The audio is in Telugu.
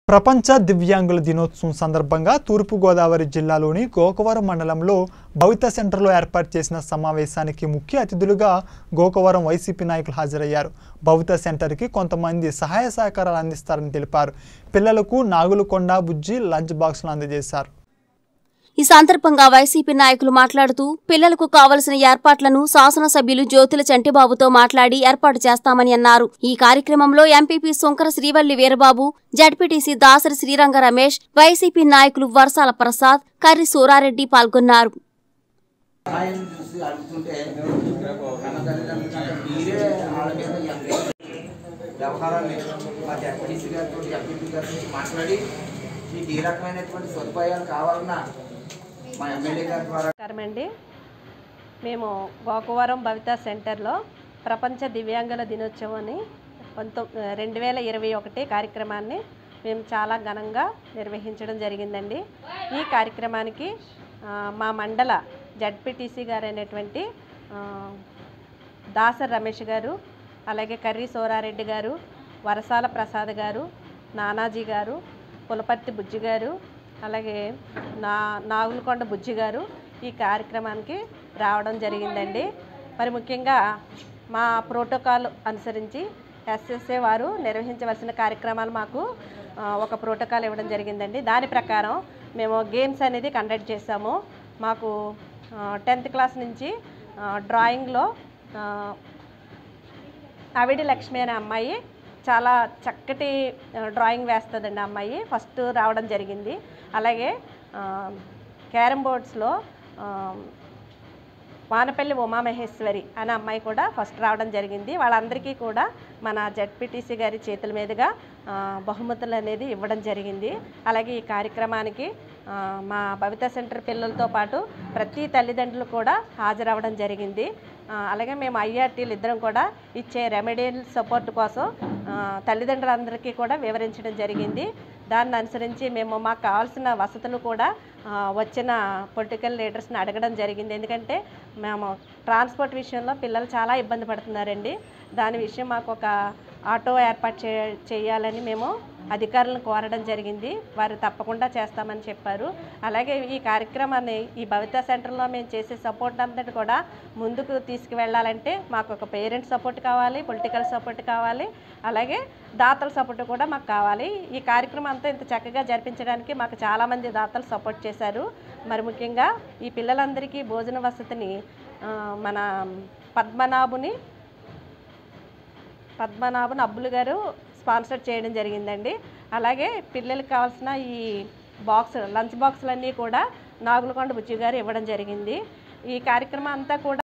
ప్రపంచ దివ్యాంగుల దినోత్సవం సందర్భంగా తూర్పుగోదావరి జిల్లాలోని గోకవరం మండలంలో భవిత సెంటర్లో ఏర్పాటు చేసిన సమావేశానికి ముఖ్య అతిథులుగా గోకవరం వైసీపీ నాయకులు హాజరయ్యారు భవిత సెంటర్కి కొంతమంది సహాయ సహకారాలు అందిస్తారని తెలిపారు పిల్లలకు నాగులకొండ బుజ్జి లంచ్ బాక్సులు అందజేశారు ఈ సందర్భంగా వైసీపీ నాయకులు మాట్లాడుతూ పిల్లలకు కావలసిన ఏర్పాట్లను శాసనసభ్యులు జ్యోతుల చంటిబాబుతో మాట్లాడి ఏర్పాటు చేస్తామని అన్నారు ఈ కార్యక్రమంలో MPP Shankara Srivalli Veerababu ZPTC Dasari Sriranga Ramesh YCP నాయకులు వర్సాల ప్రసాద్ కర్రి సూరారెడ్డి పాల్గొన్నారు సహాయం చూసి అడుగుతుంటే కన్న తల్లిదండ్రులు మీరే వాళ్ళ మీద ఎంతో వ్యవహారాన్ని మా జడ్పీసీ గారితో ఎంపీపీ గారితో మాట్లాడి మీకు ఏ రకమైనటువంటి సదుపాయాలు కావాలన్నా మా ఎమ్మెల్యే గారి ద్వారా నమస్కారం అండి మేము గోకవరం భవిత సెంటర్లో ప్రపంచ దివ్యాంగుల దినోత్సవాన్ని పంతొ రెండు వేల ఇరవై ఒకటి కార్యక్రమాన్ని మేము చాలా ఘనంగా నిర్వహించడం జరిగిందండి ఈ కార్యక్రమానికి ఆ, మా మండల జడ్పీటీసీ గారు అయినటువంటి ఆ, దాసర్ రమేష్ గారు అలాగే కర్రీ సోరారెడ్డి గారు వరసాల ప్రసాద్ గారు నానాజీ గారు పులపర్తి బుజ్జి గారు అలాగే నా నాగులకొండ బుజ్జి గారు ఈ కార్యక్రమానికి రావడం జరిగిందండి మరి ముఖ్యంగా మా ప్రోటోకాల్ అనుసరించి ఎస్ఎస్ఏ వారు నిర్వహించవలసిన కార్యక్రమాలు మాకు ఆ, ఒక ప్రోటోకాల్ ఇవ్వడం జరిగిందండి దాని ప్రకారం మేము గేమ్స్ అనేది కండక్ట్ చేసాము మాకు టెన్త్ క్లాస్ నుంచి ఆ, డ్రాయింగ్లో ఆ, అవిడి లక్ష్మి అనే అమ్మాయి చాలా చక్కటి ఆ, డ్రాయింగ్ వేస్తుందండి ఆ అమ్మాయి ఫస్ట్ రావడం జరిగింది అలాగే ఆ, క్యారమ్ బోర్డ్స్లో ఆ, వానపల్లి ఉమామహేశ్వరి అనే అమ్మాయి కూడా ఫస్ట్ రావడం జరిగింది వాళ్ళందరికీ కూడా మన జడ్పీటీసీ గారి చేతుల మీదుగా ఆ, బహుమతులు అనేది ఇవ్వడం జరిగింది అలాగే ఈ కార్యక్రమానికి ఆ, మా భవిత సెంటర్ పిల్లలతో పాటు ప్రతి తల్లిదండ్రులు కూడా హాజరవ్వడం జరిగింది ఆ, అలాగే మేము ఐఆర్టీలు ఇద్దరం కూడా ఇచ్చే రెమెడియల్ సపోర్ట్ కోసం ఆ, తల్లిదండ్రులందరికీ కూడా వివరించడం జరిగింది దాన్ని అనుసరించి మేము మాకు కావాల్సిన వసతులు కూడా ఆ, వచ్చిన పొలిటికల్ లీడర్స్ని అడగడం జరిగింది ఎందుకంటే మేము ట్రాన్స్పోర్ట్ విషయంలో పిల్లలు చాలా ఇబ్బంది పడుతున్నారండి దాని విషయం మాకు ఒక ఆటో ఏర్పాటు చే చేయాలని మేము అధికారులను కోరడం జరిగింది వారు తప్పకుండా చేస్తామని చెప్పారు అలాగే ఈ కార్యక్రమాన్ని ఈ భవిత సెంటర్లో మేము చేసే సపోర్ట్ అంతటి కూడా ముందుకు తీసుకువెళ్ళాలంటే మాకు ఒక పేరెంట్ సపోర్ట్ కావాలి పొలిటికల్ సపోర్ట్ కావాలి అలాగే దాతల సపోర్ట్ కూడా మాకు కావాలి ఈ కార్యక్రమం అంతా ఇంత చక్కగా జరిపించడానికి మాకు చాలామంది దాతలు సపోర్ట్ చేశారు మరి ముఖ్యంగా ఈ పిల్లలందరికీ భోజన వసతిని ఆ, మన పద్మనాభుని పద్మనాభన్ అబ్బులు గారు స్పాన్సర్ చేయడం జరిగిందండి అలాగే పిల్లలకు కావాల్సిన ఈ బాక్స్ లంచ్ బాక్సులన్నీ కూడా నాగులకొండ బుచ్చి గారు ఇవ్వడం జరిగింది ఈ కార్యక్రమం అంతా కూడా